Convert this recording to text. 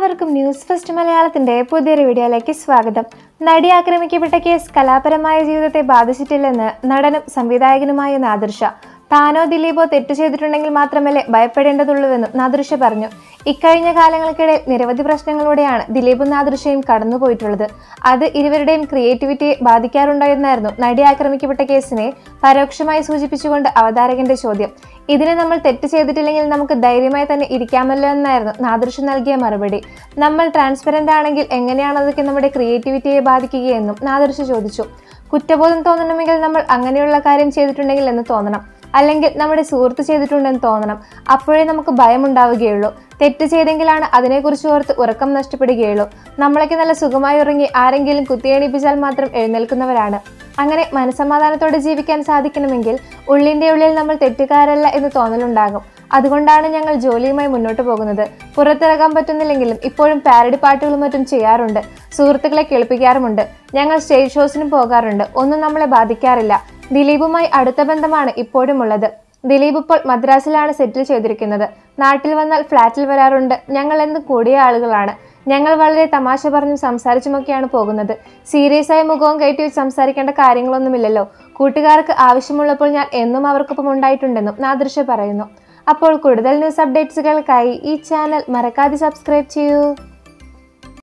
എല്ലാവർക്കും news first മലയാളത്തിന്റെ പുതിയൊരു വീഡിയോയിലേക്ക് സ്വാഗതം നടി ആക്രമിക്കപ്പെട്ട കേസ് കലാപരമായ ജീവിതത്തെ ബാധിച്ചിട്ടില്ലെന്ന് നടനും സംവിധായകനുമായ നാദൃഷ താനോ ദിലീപോ തെറ്റ് ചെയ്തിട്ടുണ്ടെങ്കിൽ മാത്രമല്ലേ ഭയപ്പെടേണ്ടതുള്ളൂവെന്നും നാദൃഷ പറഞ്ഞു ഇക്കഴിഞ്ഞ കാലങ്ങൾക്കിടയിൽ നിരവധി പ്രശ്നങ്ങളിലൂടെയാണ് ദിലീപും നാദൃശയും കടന്നുപോയിട്ടുള്ളത് അത് ഇരുവരുടെയും ക്രിയേറ്റിവിറ്റിയെ ബാധിക്കാറുണ്ടോ എന്നായിരുന്നു നടി ആക്രമിക്കപ്പെട്ട കേസിനെ പരോക്ഷമായി സൂചിപ്പിച്ചുകൊണ്ട് അവതാരകന്റെ ചോദ്യം ഇതിന് നമ്മൾ തെറ്റ് ചെയ്തിട്ടില്ലെങ്കിൽ നമുക്ക് ധൈര്യമായി തന്നെ ഇരിക്കാമല്ലോ എന്നായിരുന്നു നാദൃശ നൽകിയ മറുപടി നമ്മൾ ട്രാൻസ്പെറന്റ് ആണെങ്കിൽ എങ്ങനെയാണ് അതൊക്കെ നമ്മുടെ ക്രിയേറ്റിവിറ്റിയെ ബാധിക്കുകയെന്നും നാദൃശ ചോദിച്ചു കുറ്റബോധം തോന്നണമെങ്കിൽ നമ്മൾ അങ്ങനെയുള്ള കാര്യം ചെയ്തിട്ടുണ്ടെങ്കിൽ എന്ന് തോന്നണം അല്ലെങ്കിൽ നമ്മുടെ സുഹൃത്ത് ചെയ്തിട്ടുണ്ടെന്ന് തോന്നണം അപ്പോഴേ നമുക്ക് ഭയമുണ്ടാവുകയുള്ളൂ തെറ്റ് ചെയ്തെങ്കിലാണ് അതിനെക്കുറിച്ച് ഓർത്ത് ഉറക്കം നഷ്ടപ്പെടുകയുള്ളൂ നമ്മളൊക്കെ നല്ല സുഖമായി ഉറങ്ങി ആരെങ്കിലും കുത്തിയെണീപ്പിച്ചാൽ മാത്രം എഴുന്നേൽക്കുന്നവരാണ് അങ്ങനെ മനസമാധാനത്തോടെ ജീവിക്കാൻ സാധിക്കണമെങ്കിൽ ഉള്ളിന്റെ ഉള്ളിൽ നമ്മൾ തെറ്റുകാരല്ല എന്ന് തോന്നലുണ്ടാകും അതുകൊണ്ടാണ് ഞങ്ങൾ ജോലിയുമായി മുന്നോട്ട് പോകുന്നത് പുറത്തിറങ്ങാൻ പറ്റുന്നില്ലെങ്കിലും ഇപ്പോഴും പാരഡി പാട്ടുകളും മറ്റും ചെയ്യാറുണ്ട് സുഹൃത്തുക്കളെ കേൾപ്പിക്കാറുമുണ്ട് ഞങ്ങൾ സ്റ്റേജ് ഷോസിനും പോകാറുണ്ട് ഒന്നും നമ്മളെ ബാധിക്കാറില്ല ദിലീപുമായി അടുത്ത ബന്ധമാണ് ഇപ്പോഴും ഉള്ളത് ദിലീപ് ഇപ്പോൾ മദ്രാസിലാണ് സെറ്റിൽ ചെയ്തിരിക്കുന്നത് നാട്ടിൽ വന്നാൽ ഫ്ലാറ്റിൽ വരാറുണ്ട് ഞങ്ങൾ എന്ന് കൂടിയ ആളുകളാണ് ഞങ്ങൾ വളരെ തമാശ പറഞ്ഞും സംസാരിച്ചുമൊക്കെയാണ് പോകുന്നത് സീരിയസ് ആയ മുഖവും കയറ്റി വെച്ച് സംസാരിക്കേണ്ട കാര്യങ്ങളൊന്നുമില്ലല്ലോ കൂട്ടുകാർക്ക് ആവശ്യമുള്ളപ്പോൾ ഞാൻ എന്നും അവർക്കൊപ്പം ഉണ്ടായിട്ടുണ്ടെന്നും നാദൃശ പറയുന്നു അപ്പോൾ കൂടുതൽ ന്യൂസ് അപ്ഡേറ്റ്സുകൾക്കായി ഈ ചാനൽ മറക്കാതെ സബ്സ്ക്രൈബ് ചെയ്യൂ